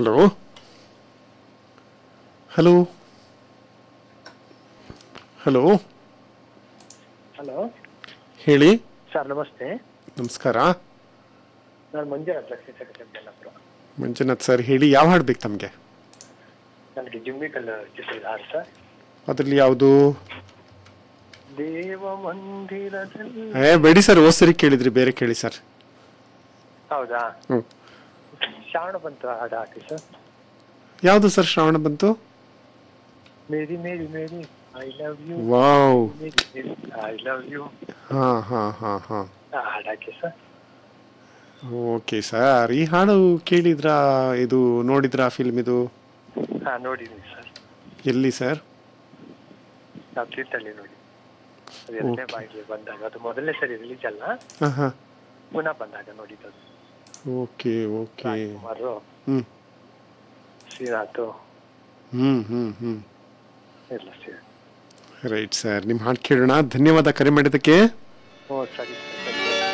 hello hello hello hello ಹೇಳಿ sir ನಮಸ್ತೆ ನಮಸ್ಕಾರ ನಾನು ಮಂಜುನಾಥ್ ಲಕ್ಷ್ಮೀ ಸಕಟೆಂಪಲ್ಲಾಪುರ ಮಂಜುನಾಥ್ ಸರ್ ಹೇಳಿ ಯಾವ ಹಾಡು ಬೇಕು ತಮಗೆ ನನಗೆ ಜುಮ್ಮಿ ಕಲ್ಲರ್ ಚಿತ್ರದ ಹಾಡು ಸರ್ ಅದರಲ್ಲಿ ಯಾವುದು ದೇವ ಮಂದಿರದಲ್ಲಿ ಏ ಬೇಡಿ ಸರ್ ಓ ಸರಿ ಕೇಳಿದ್ರಿ ಬೇರೆ ಕೇಳಿ ಸರ್ ಹೌದಾ ಹ್ಞೂ ಶ್ರಾವಣ ಬಂತು ಹಾಡು ಹಾಕಿ ಸರ್ ಯಾವುದು sir Shravana Banthu Mary Mary Mary I love you wow Mary Mary I love you ಹಾಂ ಹಾಂ ಹಾಂ ಹಾಂ ಹಾಡು ಹಾಕಿ ಸರ್ ಓಕೆ ಸರ್ ಈ ಹಾಡು ಕೇಳಿದ್ರಾ ಇದು ನೋಡಿದ್ರಾ ಫಿಲ್ಮ್ ಇದು ಹಾ ನೋಡಿದ್ದೀನಿ ಸರ್ ಎಲ್ಲಿ ಸರ್ ನಾವು ತೀರ್ಥಹಳ್ಳಿ ನೋಡಿ ಅದು ಎರಡನೇ ಬಾಯಿಗೆ ಬಂದಾಗ ಅದು ಮೊದಲನೇ ಸರಿ ರಿಲೀಸ್ ಅಲ್ಲ ಹಾಂ ಹಾಂ ಪುನಃ ಬಂದಾಗ ನೋಡಿದ್ದು ಓಕೆ ಓಕೆ ರಾಜ್ಕುಮಾರ್ ಹ್ಞೂ ಶ್ರೀನಾಥ್ ಹ್ಞೂ ಹ್ಞೂ ಹ್ಞೂ ಎಲ್ಲ ಸೇರಿ ರೈಟ್ ಸರ್ ನಿಮ್ಮ ಹಾಡು ಕೇಳೋಣ ಧನ್ಯವಾದ ಕರೆ ಮಾಡಿದ್ದಕ್ಕೆ ಹ್ಞೂ ಸರಿ